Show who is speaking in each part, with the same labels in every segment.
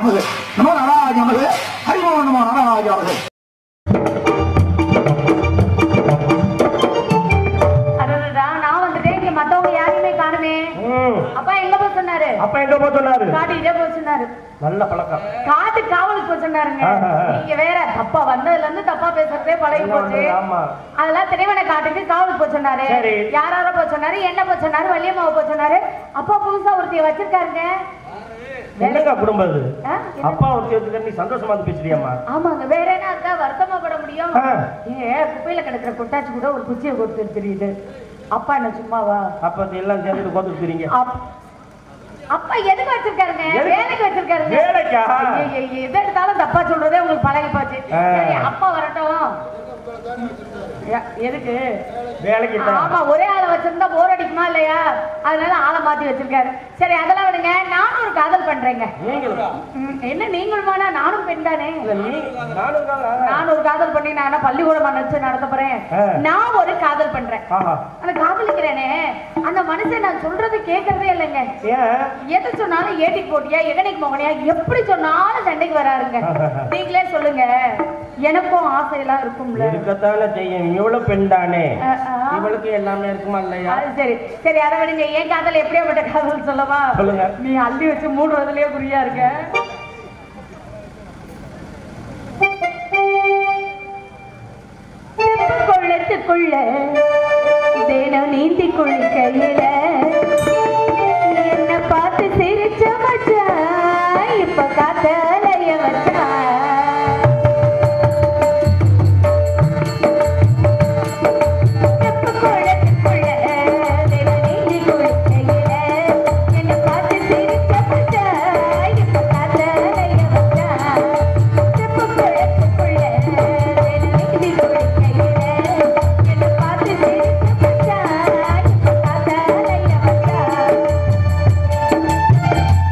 Speaker 1: நமது நமோ நாராஜ நமது ஹரிமோ நமோ நாராஜ நமது
Speaker 2: அடடடா, நான் வந்துட்டேன் இங்க மத்தவங்க யாரையுமே காணுமே
Speaker 3: ம்.
Speaker 2: அப்பா எங்க போய் சொன்னாரு
Speaker 3: அப்ப எங்க போக சொன்னாரு
Speaker 2: காட்டுக்கிட்டே போய் சொன்னாரு
Speaker 3: நல்ல பழக்கம்
Speaker 2: காட்டு காவலுக்கு போய் சொன்னாருங்க
Speaker 3: ஆ, ஆ, ஆ.
Speaker 2: நீங்க வேற தப்பா வந்ததுல இருந்து தப்பா பேசுறதே பழகி
Speaker 3: என்ன
Speaker 2: போச்சு
Speaker 3: பண்றது? ஆமா.
Speaker 2: அதெல்லாம் திரைவன காட்டுக்கு காவலுக்கு போய் சொன்னாரு
Speaker 3: சரி.
Speaker 2: யார் யாரோ போய் சொன்னாரு என்ன போய் சொன்னாரு வள்ளியம்மாவை போய் சொன்னாரு அப்பா புதுசா ஒருத்தைய வச்சிருக்காருங்க
Speaker 3: என்னங்க குடும்பம் இது
Speaker 2: ஆ, என்ன?
Speaker 3: அப்பா ஒருத்தி வச்சுக்க நீ சந்தோஷமா வந்து பேசுறியாம்மா
Speaker 2: ஆமாங்க வேற என்ன இருக்கா வருத்தமா பட முடியும்
Speaker 3: ஆ.
Speaker 2: ஏ குப்பையில கிடக்குற கொட்டாச்சு கூட ஒரு குச்சியை கொடுத்து தெரியுது அப்பா என்ன சும்மாவா
Speaker 3: அப்ப இது எல்லாம் சேர்ந்து கோத்துக்கிறீங்க
Speaker 2: அப்- அப்பா எதுக்கு வச்சிருக்காருங்க
Speaker 3: எதுக்கு?
Speaker 2: வேலைக்கு வச்சிருக்காருங்க
Speaker 3: வேலைக்கா?
Speaker 2: ஐய, ஐய, எது எடுத்தாலும் தப்பா சொல்றதே உங்களுக்கு பழகி போச்சு
Speaker 3: ஆ.
Speaker 2: சரி அப்பா வரட்டும் எ- எதுக்கு
Speaker 3: வேலைக்கு தான்
Speaker 2: ஆமா ஒரே ஆளை வச்சிருந்தா போர் அடிக்குமா இல்லையா அதனால ஆளை மாத்தி வச்சிருக்காரு சரி அதெல்லாம் விடுங்க நானும் ஒரு காதல் பண்றேங்க
Speaker 3: நீங்களும்
Speaker 2: ம், என்ன நீங்களுமானா நானும் பெண் தானே
Speaker 3: இல்ல நீ நானும் தான்
Speaker 2: நான் ஒரு காதல் பண்ணி நான் என்ன பள்ளிக்கூடம் நினைச்சு நடத்த போறேன்
Speaker 3: ஆ.
Speaker 2: நான் ஒரு காதல் பண்றேன்
Speaker 3: ஆஹா
Speaker 2: அந்த காதலிக்கிறேனே அந்த மனுஷன் நான் சொல்றது கேட்கறதே இல்லைங்க
Speaker 3: ஏன்
Speaker 2: எது சொன்னாலும் ஏட்டிக்கு போட்டியா எகனைக்கு மோகனியா எப்படி சொன்னாலும் சண்டைக்கு வராருங்க நீங்களே சொல்லுங்க எனக்கும் ஆசையெல்லாம் இருக்கும்ல
Speaker 3: இருக்கத்தானே செய்யும் இவ்வளவு பெண் தானே
Speaker 2: ஆ, ஆ.
Speaker 3: இவளுக்கு எல்லாமே இருக்குமா இல்லையா
Speaker 2: அது சரி சரி அதை விடுங்க என் காதல் எப்படியாப்பட்ட காதல் சொல்லவா
Speaker 3: சொல்லுங்க.
Speaker 2: நீ அள்ளி வச்சு மூடுறதுலயே குறியா இருக்க கொள்ளத்துக்குள்ள தினம் நீந்தி குளிக்கையில என்ன பார்த்து சிரிச்ச மச்சான் இப்ப காத்தலைய வச்சான் பார்த்து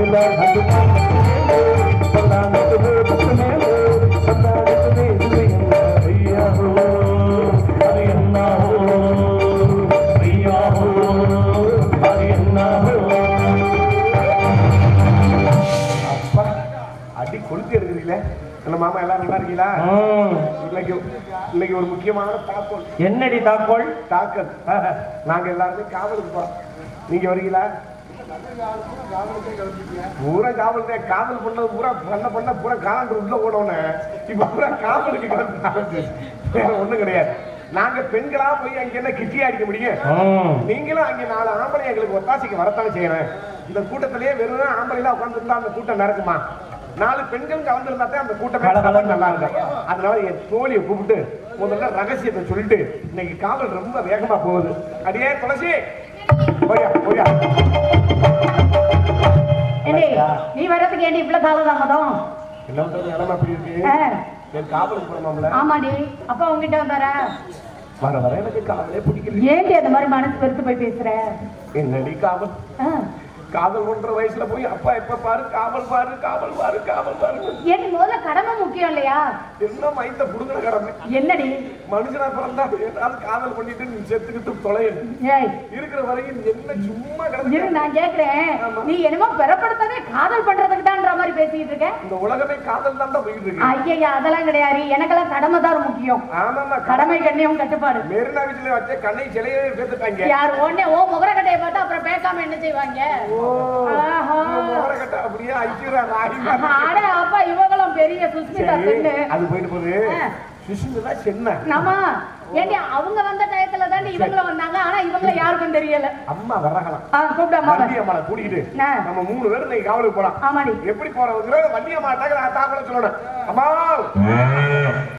Speaker 4: அப்பா, அடி கொளுத்தி எடுக்கிறீங்களே என்ன மாமா எல்லாரும் நல்லா இருக்கீங்களா
Speaker 3: ம்.
Speaker 4: இன்னைக்கு இன்னைக்கு ஒரு முக்கியமான தாக்கல்
Speaker 3: என்னடி தாக்கோள்
Speaker 4: தாக்கல் நாங்க எல்லாருமே காவலுக்கு போறோம் நீங்க வரீங்களா பூரா காவல் தான் காவல் பண்ணது பூரா பண்ண பண்ண பூரா காலண்டர் உள்ள போனோன்னு இப்ப பூரா காவலுக்கு கிளம்பி வேற ஒண்ணும் கிடையாது நாங்க பெண்களா போய் அங்க என்ன கிட்டியா அடிக்க முடியும்
Speaker 3: ம்.
Speaker 4: நீங்களும் அங்க நாலு ஆம்பளை எங்களுக்கு ஒத்தாசைக்கு வரத்தானே செய்யறேன் இந்த கூட்டத்திலேயே வெறும் ஆம்பளைலாம் உட்காந்துருந்தா அந்த கூட்டம் நடக்குமா நாலு பெண்கள் கலந்துருந்தா தான் அந்த கூட்டமே
Speaker 3: கலகலன்னு
Speaker 4: நல்லா இருக்கும் அதனால என் தோழியை கூப்பிட்டு முதல்ல ரகசியத்தை சொல்லிட்டு இன்னைக்கு காவல் ரொம்ப வேகமா போகுது அடியே துளசி போயா போயா
Speaker 2: ஏண்டி நீ வர்றதுக்கு ஏண்டி இவ்வளவு காலதாமதம்
Speaker 4: என்ன பண்றது நிலைமை அப்படி இருக்கு
Speaker 2: ஆ,
Speaker 4: என் காவலுக்கு போனோம்ல
Speaker 2: ஆமாடி அப்பா உங்ககிட்ட வந்தாரா
Speaker 4: வர வர எனக்கு காவலே பிடிக்கல
Speaker 2: ஏண்டி அந்த மாதிரி மனசு வெறுத்து போய் பேசுற
Speaker 4: என்னடி காவல்
Speaker 2: ஆ,
Speaker 4: காதல் ஒன்ற வயசுல போய் அப்பா எப்ப பாரு காவல் பாரு காவல் பாரு காவல் பாரு
Speaker 2: ஏண்டி முதல்ல கடமை முக்கியம் இல்லையா
Speaker 4: என்ன மைந்த புடுங்கின கடமை
Speaker 2: என்னடி
Speaker 4: மனுஷனா பிறந்தா ஏதாவது காதல் பண்ணிட்டு நீ செத்துக்கிட்டு தொலையணும்
Speaker 2: ஏய்
Speaker 4: இருக்கிற வரைக்கும் என்ன சும்மா
Speaker 2: இரு
Speaker 4: கிடந்து
Speaker 2: நான் கேக்குறேன் நீ என்னமோ பெறப்படுத்ததே காதல் பண்றதுக்கு தான்ற மாதிரி பேசிட்டு இருக்க
Speaker 4: இந்த உலகமே காதல் தான் போயிட்டு இருக்கு
Speaker 2: ஐயா அதெல்லாம் கிடையாது எனக்கெல்லாம் கடமை தான் முக்கியம்
Speaker 4: ஆமாமா
Speaker 2: கடமை கண்ணியம் கட்டுப்பாடு
Speaker 4: மெரினா பீச்ல வச்ச கண்ணை சிலையே பேத்துட்டாங்க
Speaker 2: யார் உடனே ஓ முகரக்கட்டையை பார்த்தா அப்புறம் பேசாம என்ன செய்வாங்க ஆஹா.
Speaker 4: கட்ட அப்படியே ஐக்கியரா ராகி
Speaker 2: அட அப்பா இவங்களும் பெரிய சுஸ்மிதா சென்னு
Speaker 4: அது போயிட்டு போகுது
Speaker 2: ஆ.
Speaker 4: சுஷ்மிதா சென்ன
Speaker 2: ஆமா ஏண்டி அவங்க வந்த டயத்துல தாண்டி இவங்களும் வந்தாங்க ஆனா இவங்கள யாருக்கும் தெரியல
Speaker 4: அம்மா வரகலாம்
Speaker 2: ஆ கூப்பிடாம
Speaker 4: வண்டி அம்மாவை கூட்டிக்கிட்டு
Speaker 2: ஆ.
Speaker 4: நம்ம மூணு பேரும் இன்னைக்கு காவலுக்கு போலாம்
Speaker 2: ஆமாடி
Speaker 4: எப்படி போறோம் வண்டி அம்மா தாக்கல சொல்லணும் அம்மா